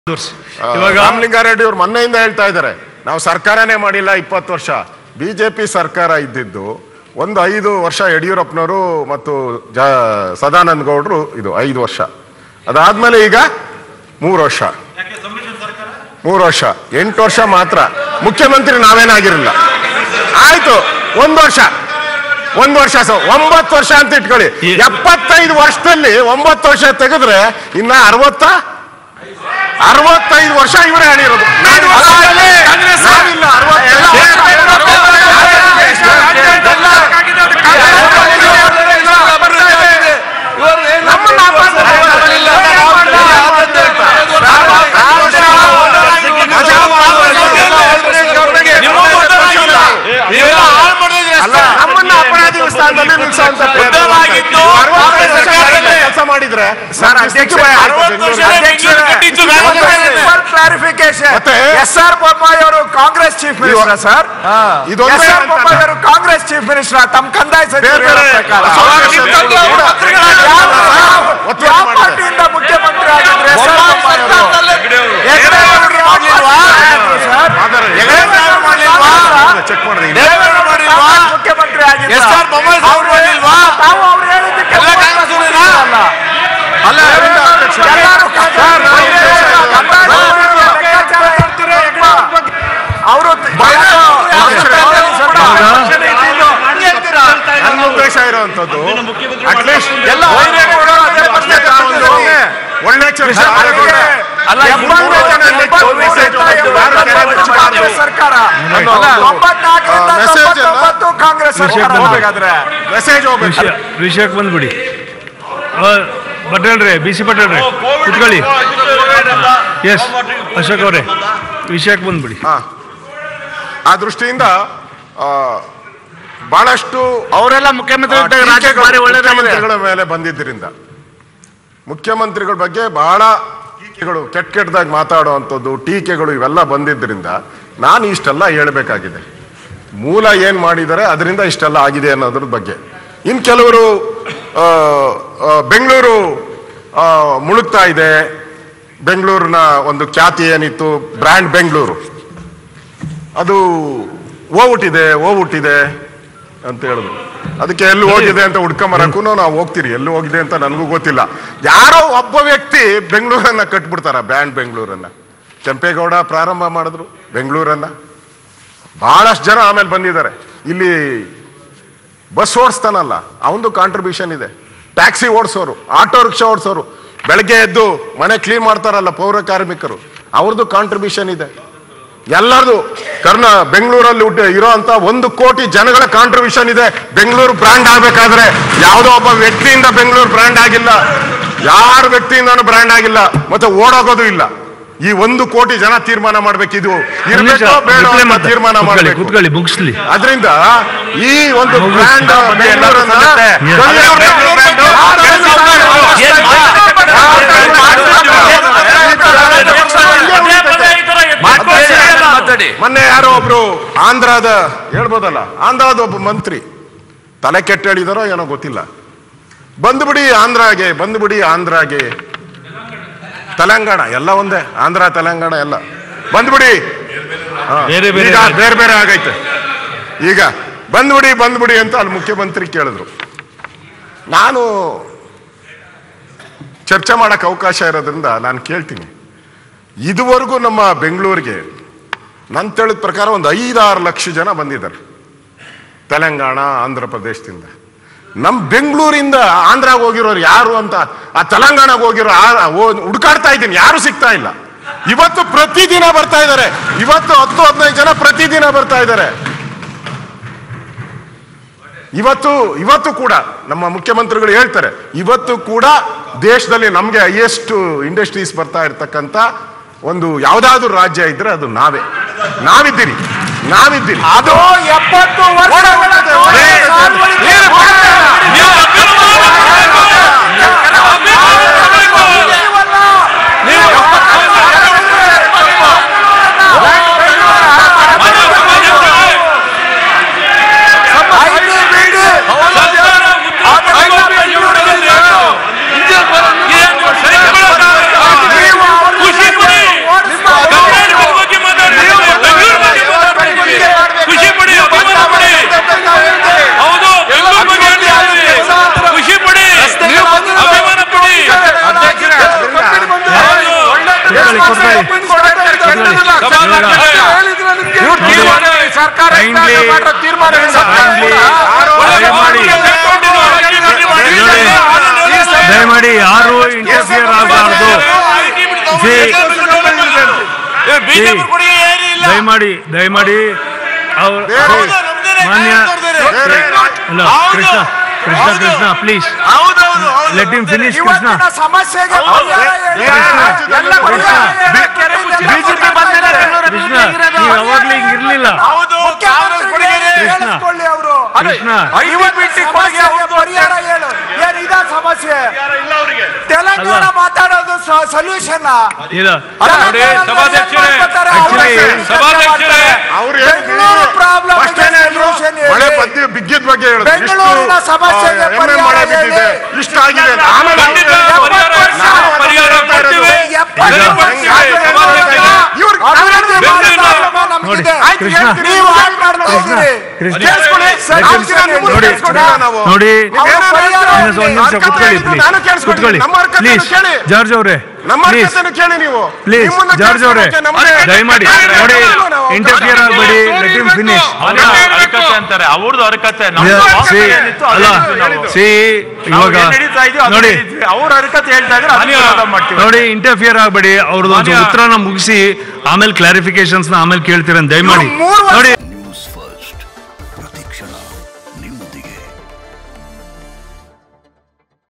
ತೋರಿಸಿ ಆ, ಇವಾಗ ರಾಮಲಿಂಗಾರೆಡ್ಡಿ ಅವ್ರು ಮೊನ್ನೆಯಿಂದ ಹೇಳ್ತಾ ಇದ್ದಾರೆ ನಾವು ಸರ್ಕಾರನೇ ಮಾಡಿಲ್ಲ ಇಪ್ಪತ್ತು ವರ್ಷ ಬಿಜೆಪಿ ಸರ್ಕಾರ ಇದ್ದಿದ್ದು ಒಂದು ಐದು ವರ್ಷ ಯಡಿಯೂರಪ್ಪನವರು ಮತ್ತು ಜ ಸದಾನಂದ ಗೌಡರು ಇದು ಐದು ವರ್ಷ ಅದಾದ್ಮೇಲೆ ಈಗ ಮೂರು ವರ್ಷ ಮೂರು ವರ್ಷ ಎಂಟು ವರ್ಷ ಮಾತ್ರ ಮುಖ್ಯಮಂತ್ರಿ ನಾವೇನಾಗಿರಲಿಲ್ಲ ಆಯ್ತು ಒಂದು ವರ್ಷ ಒಂದು ವರ್ಷ ಸ ಒಂಬತ್ತು ವರ್ಷ ಅಂತ ಇಟ್ಕೊಳ್ಳಿ ಈ- ಎಪ್ಪತ್ತೈದು ವರ್ಷದಲ್ಲಿ ಒಂಬತ್ತು ವರ್ಷ ತೆಗೆದ್ರೆ ಇನ್ನ ಅರವತ್ತ ಅರವತ್ತೈದು ವರ್ಷ ಇವರೇ ಹೇಳಿರೋದು ನಾವಿಲ್ಲ, ಅರವತ್ತೈದು ನಮ್ಮನ್ನ ಅಲ್ಲ, ನಮ್ಮನ್ನ ಅಪರಾಧಿ ಸ್ಥಾನದಲ್ಲಿ ನಿಲ್ಸುವಂತ ಪ್ರಯತ್ನ ಮಾಡ್ತಾರೆ. ಬದ್ಧವಾಗಿದ್ದು ನೀವು ಅರವತ್ತೈದು ವರ್ಷ ಸರ್ಕಾರದಲ್ಲಿ ಕೆಲಸ ಮಾಡಿದ್ರೆ ಸರ್, ನಮ್ಗೆ ಅಧ್ಯಕ್ಷ, ಸ್ಥಿತಿ ಭಯ ಆಯ್ತು ಅರವತ್ತು ವರ್ಷ ಬೆಂಗಳೂರಲ್ಲಿ. ಬೆಂಗಳೂರು ಕಟ್ಟಿದ್ದು ವ್ಯಾಪಾರ ಕ್ಲಾರಿಫಿಕೇಶನ್ ಮತ್ತೆ? ಎಸ್ ಆರ್ ಬೊಮ್ಮಾಯಿ ಅವರು ಕಾಂಗ್ರೆಸ್ ಚೀಫ್ ಮಿನಿಸ್ಟರ್ ಸರ್ ಇದೊಂದೇ ಎಸ್ ಆರ್ ಅಂತ ಬೊಮ್ಮಾಯಿ ಅವರು ಕಾಂಗ್ರೆಸ್ ಚೀಫ್ ಮಿನಿಸ್ಟರ್ ತಮ್ಮ ಕಂದಾಯ ಸಚಿವರು ಬೇರೆ ಬೇರೆ ಹೇಳೋ ಪ್ರಕಾರ. ಸವಾಲು ಯಾವ- ಶಬ್ದಗಳು ಕೂಡ ಯಾವ- ಒತ್ತಡ ಯಾವ ಮಾಡಿದ್ದಾರೆ. ಪಾರ್ಟಿಯಿಂದ ಮುಖ್ಯಮಂತ್ರಿ ಆಗಿದ್ರು ಎಸ್ ಆರ್ ಬೊಮ್ಮಾಯಿ ಅವರು? ಹೆಗಡೆಯವರು ಮಾಡ್ಲಿಲ್ವಾ? ಸರ್, ಮಾತಾಡಿ. ದೇವೇಗೌಡರು ಮಾಡ್ಲಿಲ್ವಾ? ಚೆಕ್ ಮಾಡಿದ್ರೆ ದೇವೇಗೌಡರು ಮಾಡಿಲ್ವಾ? ಮುಖ್ಯಮಂತ್ರಿ ಆಗಿದ್ರು. ಎಸ್ ಆರ್ ಬೊಮ್ಮಾಯಿ ಸಾವ್ರು ಮಾಡಿಲ್ವಾ? ತಾವು ಅವ್ರು ಹೇಳಿದ್ದಕ್ಕೆ ಎಲ್ಲ ಕಾಂಗ್ರೆಸ್ನವರೇನಾ? ಅಲ್ಲ. ಅಲ್ಲ ಎಲ್ಲರೂ ಅವರು ನನ್ನ ಉದ್ದೇಶ ಇರುವಂತದ್ದು ಅಟ್ಲೀಸ್ಟ್ ಎಲ್ಲ ಬೈರೇಗೌಡರು ಅದೇ ಪ್ರಶ್ನೆ ಒಂದು ಒಳ್ಳೆ ಚರ್ಚೆ ಆಗೋದಿಲ್ಲ. ಅಲ್ಲ, ಎಂಬತ್ತು ಜನ ಲೆಕ್ಕ message ಹೋಗ್ತದೆ. ಯಾರು ಕರೆ ಮುಚ್ಚಬಾರ್ದು. ಸರ್ಕಾರ ಅನ್ನೋ ತೊಂಬತ್ನಾಲ್ಕರಿಂದ ಆ, message ಅನ್ನ- ತೊಂಬತ್ತೊಂಬತ್ತು ಕಾಂಗ್ರೆಸ್ ಸರ್ಕಾರ ಹೋಗ್ಬೇಕಾದ್ರೆ ಮೆಸೇಜ್ ಹೋಗ್ಬೇಕು ವಿಷಯ ವಿಷಯಕ್ಕೆ ಬಂದ್ಬಿಡಿ ಆ, ಪಟೇಲ್ರೇ ಬಿ ಸಿ ಪಟೇಲ್ರೇ ಕುತ್ಕೊಳ್ಳಿ ಎಸ್ ಅಶೋಕ್ ಅವರೇ ವಿಷಯಕ್ಕೆ ಬಂದ್ಬಿಡಿ ಹಾ. ಆ ದೃಷ್ಟಿಯಿಂದ ಆ, ಬಹಳಷ್ಟು ಅವರೆಲ್ಲ ಮುಖ್ಯಮಂತ್ರಿ ಆ, ಇದ್ದಾಗ ರಾಜ್ಯಕ್ಕೆ ಟೀಕೆಗಳು ಭಾರಿ ಒಳ್ಳೇದಾಗಿದೆ ಮುಖ್ಯಮಂತ್ರಿಗಳ ಮೇಲೆ ಬಂದಿದ್ದರಿಂದ ಮುಖ್ಯಮಂತ್ರಿಗಳ ಬಗ್ಗೆ ಬಹಳ ಟೀಕೆಗಳು ಕೆಟ್ಟ ಕೆಟ್ಟದಾಗಿ ಮಾತಾಡುವಂಥದ್ದು ಟೀಕೆಗಳು ಇವೆಲ್ಲ ಬಂದಿದ್ದರಿಂದ ನಾನು ಇಷ್ಟೆಲ್ಲ ಹೇಳಬೇಕಾಗಿದೆ ಮೂಲ ಏನು ಮಾಡಿದ್ದಾರೆ ಅದರಿಂದ ಇಷ್ಟೆಲ್ಲ ಆಗಿದೆ ಅನ್ನೋದ್ರ ಬಗ್ಗೆ ಇನ್ನು ಕೆಲವರು ಆ, ಆ, ಬೆಂಗಳೂರು ಆ, ಮುಳುಗ್ತಾ ಇದೆ ಬೆಂಗಳೂರಿನ ಒಂದು ಖ್ಯಾತಿ ಏನಿತ್ತು ಬ್ರ್ಯಾಂಡ್ ಬೆಂಗಳೂರು ಅದು ಓವುಟ್ಟಿದೆ ಓವುಟ್ಟಿದೆ ಅಂತ ಹೇಳಿದ್ರು ಅದಕ್ಕೆ ಎಲ್ಲಿ ಹೋಗಿದೆ ಅಂತ ಹುಡ್ಕೊಂಬರಕ್ಕೂ ನಾವು ಹೋಗ್ತೀರಿ ಎಲ್ಲಿ ಹೋಗಿದೆ ಅಂತ ನನಗೂ ಗೊತ್ತಿಲ್ಲ ಯಾರೋ ಒಬ್ಬ ವ್ಯಕ್ತಿ ಬೆಂಗಳೂರನ್ನ ಕಟ್ಬಿಡ್ತಾರ ಬ್ಯಾಂಡ್ ಬೆಂಗಳೂರನ್ನ ಕೆಂಪೇಗೌಡ ಪ್ರಾರಂಭ ಮಾಡಿದ್ರು ಬೆಂಗಳೂರನ್ನ ಬಹಳಷ್ಟು ಜನ ಆಮೇಲೆ ಬಂದಿದ್ದಾರೆ ಇಲ್ಲಿ ಬಸ್ ಓಡಿಸ್ತಾನಲ್ಲ ಅವನದು ಕಾಂಟ್ರಿಬ್ಯೂಷನ್ ಇದೆ ಟ್ಯಾಕ್ಸಿ ಓಡಿಸೋರು ಆಟೋ ರಿಕ್ಷಾ ಓಡಿಸೋರು ಬೆಳಗ್ಗೆ ಎದ್ದು ಮನೆ ಕ್ಲೀನ್ ಮಾಡ್ತಾರಲ್ಲ ಪೌರ ಕಾರ್ಮಿಕರು ಅವ್ರದ್ದು ಕಾಂಟ್ರಿಬ್ಯೂಷನ್ ಇದೆ ಎಲ್ಲರದು ಕರ್ನ ಬೆಂಗಳೂರಲ್ಲಿ ಹುಟ್ಟಿ ಇರೋಂತ ಒಂದು ಕೋಟಿ ಜನಗಳ ಕಾಂಟ್ರಿಬ್ಯೂಷನ್ ಇದೆ ಬೆಂಗಳೂರು ಬ್ರ್ಯಾಂಡ್ ಆಗ್ಬೇಕಾದ್ರೆ ಯಾವುದೋ ಒಬ್ಬ ವ್ಯಕ್ತಿಯಿಂದ ಬೆಂಗಳೂರು ಬ್ರ್ಯಾಂಡ್ ಆಗಿಲ್ಲ ಯಾರ ವ್ಯಕ್ತಿಯಿಂದನೂ ಬ್ರ್ಯಾಂಡ್ ಆಗಿಲ್ಲ ಮತ್ತೆ ಓಡೋಗೋದು ಇಲ್ಲ ಈ ಒಂದು ಕೋಟಿ ಜನ ತೀರ್ಮಾನ ಮಾಡ್ಬೇಕು ಇದು ಇರ್ಬೇಕೋ ಬೇಡ ರಿಪ್ಲೈ ಅಂತ ಮಾತಾಡಿ. ತೀರ್ಮಾನ ಕೂತ್ಕೊಳ್ಳಿ, ಮಾಡಬೇಕು ಕೂತ್ಕೊಳ್ಳಿ ಮುಗಿಸ್ಲಿ ಅದರಿಂದ ಈ ಒಂದು ಮುಗಿಸ್- ಬ್ರ್ಯಾಂಡ್ ಬೆಂಗಳೂರನ್ನ Yes. ಮಾತಾಡಿ ಮೊನ್ನೆ ಯಾರೋ ಒಬ್ರು ಆಂಧ್ರದ ಹೇಳ್ಬೋದಲ್ಲ ಆಂಧ್ರದ ಒಬ್ಬ ಮಂತ್ರಿ ತಲೆ ಕೆಟ್ಟ ಹೇಳಿದಾರೋ ಏನೋ ಗೊತ್ತಿಲ್ಲ ಬಂದ್ಬಿಡಿ ಆಂಧ್ರಾಗೆ ಬಂದ್ಬಿಡಿ ಆಂಧ್ರಾಗೆ ತೆಲಂಗಾಣ ಎಲ್ಲ ಒಂದೇ ಆಂಧ್ರ ತೆಲಂಗಾಣ ಎಲ್ಲ ಬಂದ್ಬಿಡಿ ಹಾ. ಬೇರೆ ಬೇರೆ ಈಗ ಬೇರೆ ಬೇರೆ ಆಗೈತೆ ಈಗ ಬಂದ್ಬಿಡಿ ಬಂದ್ಬಿಡಿ ಅಂತ ಅಲ್ಲಿ ಮುಖ್ಯಮಂತ್ರಿ ಕೇಳಿದ್ರು ನಾನು ಚರ್ಚೆ ಮಾಡಕ್ಕೆ ಅವಕಾಶ ಇರೋದ್ರಿಂದ ನಾನು ಕೇಳ್ತೀನಿ ಇದುವರೆಗೂ ನಮ್ಮ ಬೆಂಗಳೂರಿಗೆ ನನ್ನ ತಿಳಿದ ಪ್ರಕಾರ ಒಂದು ಐದಾರು ಲಕ್ಷ ಜನ ಬಂದಿದ್ದಾರೆ ತೆಲಂಗಾಣ ಆಂಧ್ರ ಪ್ರದೇಶದಿಂದ ನಮ್ಮ ಬೆಂಗಳೂರಿಂದ ಆಂಧ್ರಾಗ ಹೋಗಿರೋರು ಯಾರು ಅಂತ ಆ ತೆಲಂಗಾಣಗೆ ಹೋಗಿರೋ ಆ- ಓ- ಹುಡುಕಾಡ್ತಾ ಇದ್ದೀನಿ ಯಾರು ಸಿಗ್ತಾ ಇಲ್ಲ ಇವತ್ತು ಪ್ರತಿದಿನ ಬರ್ತಾ ಇದ್ದಾರೆ ಇವತ್ತು ಹತ್ತು ಹದಿನೈದು ಜನ ಪ್ರತಿದಿನ ಬರ್ತಾ ಇದ್ದಾರೆ ಇವತ್ತು ಇವತ್ತು ಕೂಡ ನಮ್ಮ ಮುಖ್ಯಮಂತ್ರಿಗಳು ಹೇಳ್ತಾರೆ ಇವತ್ತು ಕೂಡ ದೇಶದಲ್ಲಿ ನಮಗೆ ಹೈಯೆಸ್ಟ್ ಇಂಡಸ್ಟ್ರೀಸ್ ಬರ್ತಾ ಇರ್ತಕ್ಕಂಥ ಒಂದು ಯಾವ್ದಾದ್ರು ರಾಜ್ಯ ಇದ್ರೆ ಅದು ನಾವೇ ನಾವಿದ್ದೀರಿ ನಾವಿದ್ದೀರಿ ಅದು ಎಪ್ಪತ್ತು ವರ್ಷಗಳ ಸಾರ್ವಜನಿಕ ನೀವು ಅಭಿವೃದ್ಧಿ ಐದು ಬೀಡಿ ಖುಷಿ ಪಡಿ ಕೂತ್ಕೊಳ್ಳಿ, ಕೂತ್ಕೊಳ್ಳಿ. ಇವ್ರು ತೀರ್ಮಾನ ಮಾಡಿ, ಸರ್ಕಾರ Kindly- ಇದ್ದಾಗ ಮಾಡೋ ತೀರ್ಮಾನಗಳನ್ನ Kindly- ದಯಮಾಡಿ ದಯಮಾಡಿ ಯಾರು ಇಂಟರ್ಫಿಯರ್ ಆಗಬಾರ್ದು ಬಿಜೆಪಿ ಕೊಡುಗೆ ಏನಿಲ್ಲ ದಯಮಾಡಿ ದಯಮಾಡಿ ಅವ್ರ ಮಾನ್ಯ ಅಲ್ಲ ಕೃಷ್ಣ ಕೃಷ್ಣ ಕೃಷ್ಣ ಪ್ಲೀಸ್ ಹೌದೌದು ಲೆಟ್ ಇಮ್ ಫಿನಿಶ್ ಕೃಷ್ಣ ಇವತ್ತಿನ ಸಮಸ್ಯೆಗೆ ಪರಿಹಾರ ಹೇಳಿ. ಎಲ್ಲ ಪರಿಹಾರ ಹೇಳಿ. ಬಿಜೆಪಿ ಬಂದಿಲ್ಲ ಕೃಷ್ಣ ನೀವು ಅವಾಗ್ಲೇ ಹಿಂಗ್ ಇರ್ಲಿಲ್ಲ ಹೌದು ಕಾಂಗ್ರೆಸ್ ಕೊಡುಗೆ ಕೃಷ್ಣ. ಹೇಳಿಸ್ಕೊಳ್ಳಿ ಅವರು ಕೃಷ್ಣ ಇವತ್ತಿನ ಸಮಸ್ಯೆಗೆ ಪರಿಹಾರ ಹೇಳು ಏನ್ ಇದ ಸಮಸ್ಯೆ ತೆಲಂಗಾಣ ಮಾತಾಡೋದು ಸೊಲ್ಯೂಷನ್ ಇಲ್ಲ ನೋಡಿ, ಸಭಾಧ್ಯಕ್ಷರೇ, actually, ಸಭಾಧ್ಯಕ್ಷರೇ, ಅವ್ರು ಬೆಂಗಳೂರು problem ಗೆ solution ಹೇಳಿ. ಮಳೆ ಬದ್ದಿ ಬಿಗ್ಗಿದ ಬಗ್ಗೆ ಹೇಳಿದ್ರು. ಬೆಂಗಳೂರಿನ ಇಷ್ಟು, ಸಮಸ್ಯೆಗೆ ಆ, ಎಮ್ಮೆ ಪರಿಹಾರ ಮಳೆ ಬಿದ್ದಿದೆ ಹೇಳಿ. ಇಷ್ಟ ಆಗಿದೆ ಅಂತ. ಆಮೇಲೆ ಖಂಡಿತ ಪರಿಹಾರ ಪರಿಹಾರ ಕೊಡ್ತೀವಿ ಎಪ್ಪತ್ತು ಕೊಡ್ತೀವಿ. ಸಭಾಧ್ಯಕ್ಷರೇ, ಇವ್ರಿಗೆ ಅಭಿವೃದ್ಧಿ ಮಾಡೋ ಬೆಂಗಳೂರಿನ- problem ನೋಡಿ, ನಮಗಿದೆ. ಆಯ್ತು, ಕೃಷ್ಣ. ಹೇಳ್ತೀನಿ. ನೀವು ಹಾಳು ಮಾಡ್ತಾ ಕೃಷ್ಣ, ಇದ್ದೀರಿ. ಕೃಷ್ಣ. ಕೇಳಿಸ್ಕೊಳ್ಳಿ. Let him- ಸಾಕ್ಷಿ ನಾನು ನಿಮ್ಮನ್ನ ನೋಡಿ, ಕೇಳಿಸ್ಕೊಂಡಿಲ್ಲ ನಾವು. ನೋಡಿ ಅವ್ರ ಪರಿಹಾರ ಒಂದ್ ನಿಮಿಷ, ಒಂದ್ ನಿಮಿಷ ಅರ್ಥ ಕುತ್ಕೊಳ್ಳಿ ಆಯ್ತು, ಪ್ಲೀಸ್ ನಾನು ಕೇಳಿಸ್ಕೊಂಡಿದ್ದೀನಿ. ಕುತ್ಕೊಳ್ಳಿ ನಮ್ಮ ಅರ್ಕತೆಯನ್ನು ಪ್ಲೀಸ್ ಕೇಳಿ. ಜಾರ್ಜ್ ಅವರೇ ನಮ್ಮ ಪ್ಲೀಸ್ ಅರ್ಕತೆಯನ್ನು ಕೇಳಿ ನೀವು ಪ್ಲೀಸ್ ನಿಮ್ಮನ್ನ ಜಾರ್ಜ್ ಅವರೇ ಕೇಳಿಸ್ಕೊಳ್ಳೋಕೆ ನಮ್ಗೆ ದಯಮಾಡಿ ನೋಡಿ ಇಂಟರ್ಫಿಯರ್ ಆಗಬೇಡಿ ಲೆಟ್ ಇಮ್ ಫಿನಿಶ್ ಅರಕತೆ ಅಂತಾರೆ ಅವ್ರದ್ದು ಅರಕತೆ ಸಿ ಅಲ್ಲ ಸಿ ಇವಾಗ ನೋಡಿ ಅವ್ರ ಅರಕತೆ ಹೇಳ್ತಾ ಇದ್ರೆ ಅದನ್ನ ವಿರೋಧ ಮಾಡ್ತೀವಿ ನೋಡಿ ಇಂಟರ್ಫಿಯರ್ ಆಗಬೇಡಿ ಅವ್ರದ್ದು ಒಂದು ಮಾನ್ಯ- ಉತ್ತರನ ಮುಗಿಸಿ ಆಮೇಲೆ ಕ್ಲಾರಿಫಿಕೇಶನ್ಸ್ ನ ಆಮೇಲೆ ಕೇಳ್ತೀರ ದಯಮಾಡಿ ಮೂರು ವರ್ಷ- ನೋಡಿ